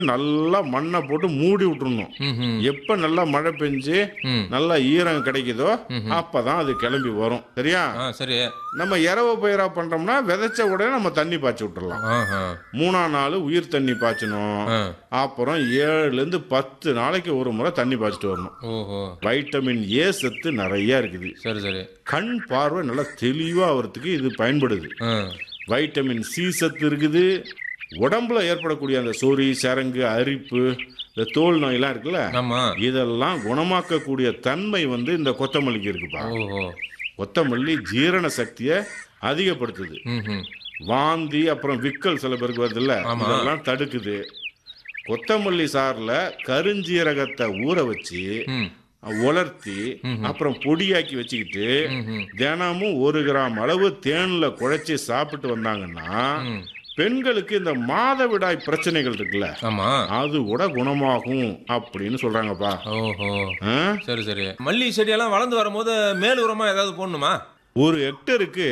நல்லா மண்ணை போட்டு மூடி விட்டுறணும் ம்ஹும். எப்ப நல்லா மழை பெஞ்சு ம். நல்லா ஈரம் கிடைக்குதோ அப்பதான் அது கிளம்பி வரும் சரியா ஆ சரி நம்ம இரவ பயிரா பண்றோம்னா விதைச்ச உடனே நம்ம தண்ணி பாய்ச்சி விட்டுறலாம் ஆஹா. மூணாம் நாள் உயிர் தண்ணி பாய்ச்சணும் ஆ. அப்புறம் ஏழுல இருந்து பத்து நாளைக்கு ஒரு முறை தண்ணி பாய்ச்சிட்டு வரணும் ஓஹோ வைட்டமின் ஏ சத்து நிறைய இருக்குது சரி சரி கண் பார்வை நல்லா தெளிவா ஆகிறதுக்கு இது பயன்படுது ஆ. வைட்டமின் சி சத்து இருக்குது உடம்புல ஏற்படக்கூடிய அந்த சொறி சரங்கு அரிப்பு இந்த தோல் நோயெல்லாம் இருக்குல்ல ஆமா இதெல்லாம் குணமாக்கக்கூடிய தன்மை வந்து இந்த கொத்தமல்லிக்கு இருக்குப்பா ஓஹோ கொத்தமல்லி ஜீரண சக்தியை அதிகப்படுத்துது ம்ஹும். வாந்தி அப்புறம் விக்கல் சில பேருக்கு வருதுல்ல ஆமா. இதெல்லாம் தடுக்குது கொத்தமல்லி சாறில் கருஞ்சீரகத்தை ஊற வச்சு ம். உலர்த்தி அப்புறம் பொடியாக்கி வச்சுக்கிட்டு ம்ஹும். தினமும் ஒரு கிராம் அளவு தேன்ல குழைச்சி சாப்பிட்டு வந்தாங்கன்னா ம். பெண்களுக்கு இந்த மாதவிடாய் பிரச்சனைகள் இருக்குல்ல ஆமா அது கூட குணமாகும் அப்படின்னு சொல்றாங்கப்பா ஓஹோ ஆ? சரி சரி மல்லி செடியெல்லாம் வளர்ந்து வரும்போது மேல் உரமா ஏதாவது போடணுமா ஒரு ஹெக்டருக்கு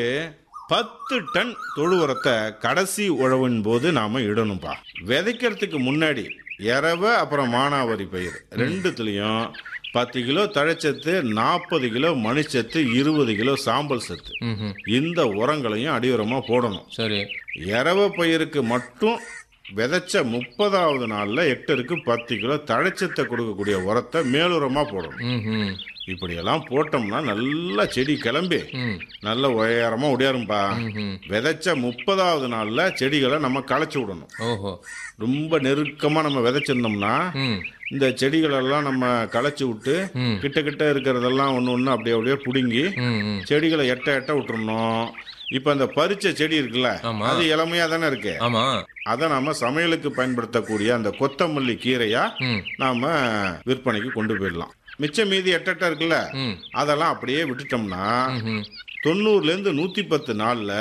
பத்து டன் தொழு உரத்தை கடைசி உழவின் போது நாம இடணும்பா விதைக்கிறதுக்கு முன்னாடி இரவ அப்புறம் மானாவாரி பயிர் ரெண்டுத்துலயும் பத்து கிலோ தழைச்சத்து நாற்பது கிலோ மணிச்சத்து இருபது கிலோ சாம்பல் சத்து ம்ஹும். இந்த உரங்களையும் அடியுரமா போடணும் சரி இரவ பயிருக்கு மட்டும் விதைச்ச முப்பதாவது நாள்ல ஹெக்டருக்கு பத்து கிலோ தழைச்சத்தை கொடுக்கக்கூடிய உரத்தை மேலுரமா போடணும் ம்ஹும். இப்படியெல்லாம் போட்டோம்னா நல்லா செடி கிளம்பி ம். நல்ல உயரமா உடையாரும்பா ம்ஹும். விதைச்ச முப்பதாவது நாள்ல செடிகளை நம்ம களைச்சு விடணும் ஓஹோ ரொம்ப நெருக்கமா நம்ம விதைச்சிருந்தோம்னா ம் இந்த செடிகளெல்லாம் நம்ம களைச்சு விட்டு ம். கிட்ட கிட்ட இருக்கிறதெல்லாம் ஒன்று ஒன்று அப்படியே அப்படியே பிடுங்கி ம் ம் செடிகளை எட்ட எட்ட விட்டுறணும் இப்போ அந்த பறிச்ச செடி இருக்குல்ல ஆமா. அது இளமையா தானே இருக்கு ஆமா அதை நாம சமையலுக்கு பயன்படுத்தக்கூடிய அந்த கொத்தமல்லி கீரையா ம் நாம விற்பனைக்கு கொண்டு போயிடலாம் மிச்சம் மீதி எட்டட்ட இருக்குல்ல ம் அதெல்லாம் அப்படியே விட்டுட்டோம்னா ம்ஹும். தொண்ணூறுல இருந்து நூத்தி பத்து நாள்ல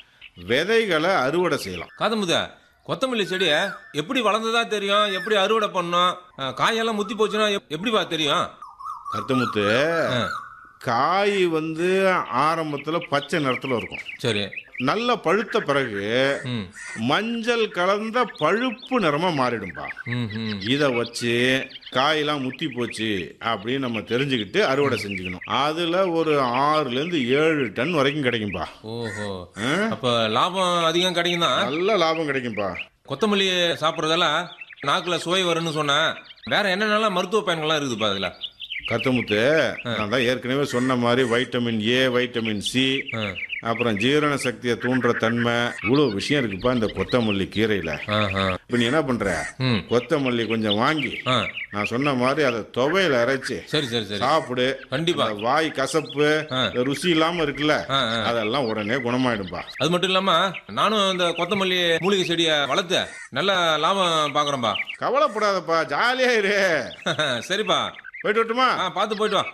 விதைகளை அறுவடை செய்யலாம் காதமுத கொத்தமல்லி செடியை எப்படி வளர்ந்ததா தெரியும் எப்படி அறுவடை பண்ணோம் அஹ், காயெல்லாம் முத்தி போச்சுன்னா எப்- எப்படிப்பா தெரியும் கருத்தமுத்து ஆ, காய் வந்து ஆரம்பத்துல பச்சை நிறத்துல இருக்கும் சரி நல்ல பழுத்த பிறகு ம் மஞ்சள் கலந்த பழுப்பு நிறமா மாறிடும்பா ம் ம் இதை வச்சு காயெல்லாம் முத்தி போச்சு அப்படின்னு நம்ம தெரிஞ்சுக்கிட்டு அறுவடை செஞ்சுக்கணும் அதுல ஒரு ஆறுல இருந்து ஏழு டன் வரைக்கும் கிடைக்கும்பா ஓஹோ ஆ? அப்ப லாபம் அதிகம் கிடைக்கும் தான் நல்ல லாபம் கிடைக்கும்பா கொத்தமல்லி சாப்பிட்றதெல்லாம் நாக்குல சுவை வரும்னு சொன்னேன் வேற என்னென்னலாம் மருத்துவ பயன்கள்லாம் இருக்குதுப்பா அதுல கருத்தமுத்து நான் தான் ஏற்கனவே சொன்ன மாதிரி வைட்டமின் ஏ வைட்டமின் சி ஆ, அப்புறம் ஜீரண சக்தியை தூண்டுற தன்மை இவ்வளவு விஷயம் இருக்குப்பா இந்த கொத்தமல்லி கீரையில ஆஹா. இப்ப நீ என்ன பண்ற ம் கொத்தமல்லி கொஞ்சம் வாங்கி ஆ நான் சொன்ன மாதிரி அதை துவையில அரைச்சு சரி சரி சரி சாப்பிடு கண்டிப்பா இந்த வாய் கசப்பு ஆ. இந்த ருசி இல்லாம இருக்குல்ல ஆ, ஆ. அதெல்லாம் உடனே குணமாயிடும்பா அது மட்டும் இல்லாம நானும் இந்த கொத்தமல்லி மூலிகை செடியை வளர்த்து நல்ல லாபம் பாக்குறேன்பா கவலைப்படாதப்பா ஜாலியா இரு சரிப்பா போயிட்டு வரட்டுமா ஆ பார்த்து போயிட்டு வா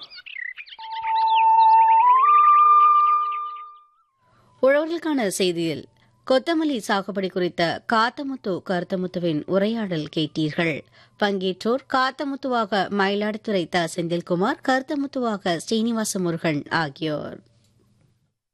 உழவர்களுக்கான செய்தியில் கொத்தமல்லி சாகுபடி குறித்த காத்தமுத்து கருத்தமுத்துவின் உரையாடல் கேட்டீர்கள் பங்கேற்றோர் காத்தமுத்துவாக மயிலாடுதுறை த செந்தில்குமார் கருத்தமுத்துவாக ஸ்ரீனிவாச முருகன் ஆகியோர்